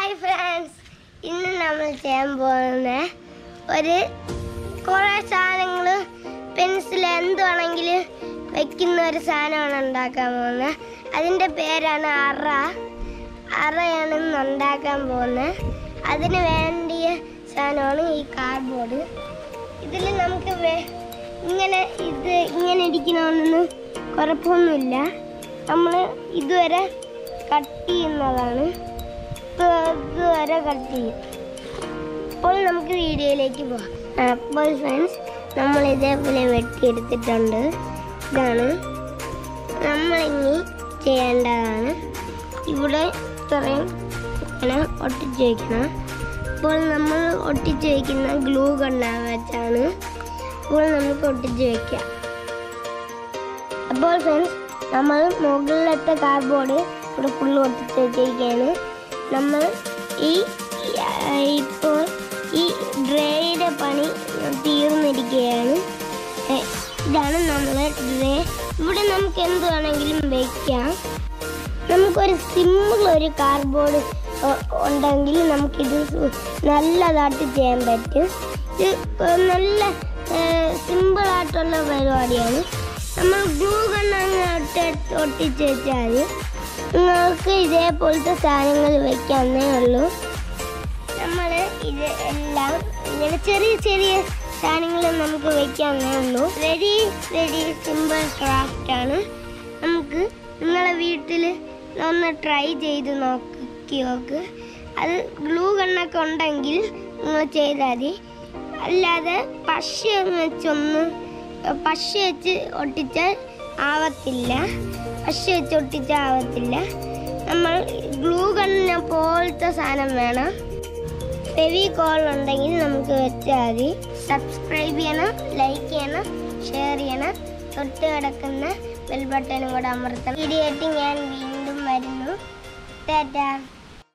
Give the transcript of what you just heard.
hi friends ഇന്ന് നമ്മൾ ചെയ്യാൻ പോകുന്ന ഒരു കുറേ സാധനങ്ങൾ പെൻസിൽ എന്തുവാണെങ്കിലും വെക്കുന്ന ഒരു സാധനമാണ് ഉണ്ടാക്കാൻ പോകുന്നത് അതിൻ്റെ പേരാണ് അറ അറയാണ് ഇന്ന് ഉണ്ടാക്കാൻ പോകുന്നത് അതിന് വേണ്ടിയ സാധനമാണ് ഈ കാർഡ്ബോർഡ് ഇതിൽ നമുക്ക് വേ- ഇങ്ങനെ ഇത് ഇങ്ങനെ ഇരിക്കണമെന്നൊന്നും കുഴപ്പമൊന്നുമില്ല നമ്മൾ ഇതുവരെ കട്ട് ചെയ്യുന്നതാണ് ഇത് ഇതുവരെ കട്ട് ചെയ്യും അപ്പോൾ നമുക്ക് വീഡിയോയിലേക്ക് പോകാം അപ്പോൾ ഫ്രണ്ട്സ് നമ്മൾ ഇതേപോലെ വെട്ടിയെടുത്തിട്ടുണ്ട് ഇതാണ് നമ്മളിനി ചെയ്യേണ്ടതാണ് ഇവിടെ ഇത്രയും ഇങ്ങനെ ഒട്ടിച്ച് വയ്ക്കണം അപ്പോൾ നമ്മൾ ഒട്ടിച്ച് വയ്ക്കുന്ന ഗ്ലൂ കൊണ്ടാണ് വെച്ചാണ് അപ്പോൾ നമുക്ക് ഒട്ടിച്ച് വയ്ക്കാം അപ്പോൾ ഫ്രണ്ട്സ് നമ്മൾ മുകളിലത്തെ കാർഡ്ബോർഡ് ഇവിടെ ഫുള്ള് ഒട്ടിച്ച് വെച്ചിരിക്കുകയാണ് നമ്മൾ ഈ ആ, ഇപ്പോൾ ഈ ഡ്രേയുടെ പണി തീർന്നിരിക്കുകയാണ് ഏ, ഇതാണ് നമ്മൾ ഡ്രേ ഇവിടെ നമുക്ക് എന്ത് വേണമെങ്കിലും വയ്ക്കാം നമുക്കൊരു സിമ്പിൾ ഒരു കാർഡ്ബോർഡ് ഉണ്ടെങ്കിൽ നമുക്കിത് സു- നല്ലതായിട്ട് ചെയ്യാൻ പറ്റും ഇത് നല്ല സിമ്പിൾ ആയിട്ടുള്ള പരിപാടിയാണ് നമ്മൾ ഗ്ലൂ കണ്ണങ്ങ് ഒട്ടിച്ച് വെച്ചാൽ നിങ്ങൾക്ക് ഇതേപോലത്തെ സാധനങ്ങൾ വെക്കാവുന്നേ ഉള്ളൂ നമ്മൾ ഇത് എല്ലാം ഇങ്ങനെ ചെറിയ ചെറിയ സാധനങ്ങൾ നമുക്ക് വെക്കാവുന്നേ ഉള്ളൂ വെരി വെരി സിമ്പിൾ ക്രാഫ്റ്റ് ആണ് നമുക്ക് നിങ്ങളെ വീട്ടിൽ ഒന്ന് ട്രൈ ചെയ്ത് നോക്കി നോക്ക് അത് ഗ്ലൂ കണ്ണൊക്കെ ഉണ്ടെങ്കിൽ നിങ്ങൾ ചെയ്താൽ മതി അല്ലാതെ പശ വെച്ചൊന്ന് പശ വെച്ച് ഒട്ടിച്ചാൽ ആവത്തില്ല പശ വെച്ച് ഒട്ടിച്ചാൽ ആവത്തില്ല നമ്മൾ ഗ്ലൂ കണ്ണിനെ പോലത്തെ സാധനം വേണം ഫെവി കോൾ ഉണ്ടെങ്കിൽ നമുക്ക് വെച്ചാൽ മതി സബ്സ്ക്രൈബ് ചെയ്യണം ലൈക്ക് ചെയ്യണം ഷെയർ ചെയ്യണം തൊട്ട് കിടക്കുന്ന ബെൽ ബട്ടനും കൂടെ അമർത്തണം വീഡിയോ ആയിട്ട് ഞാൻ വീണ്ടും വരുന്നു ടാറ്റാ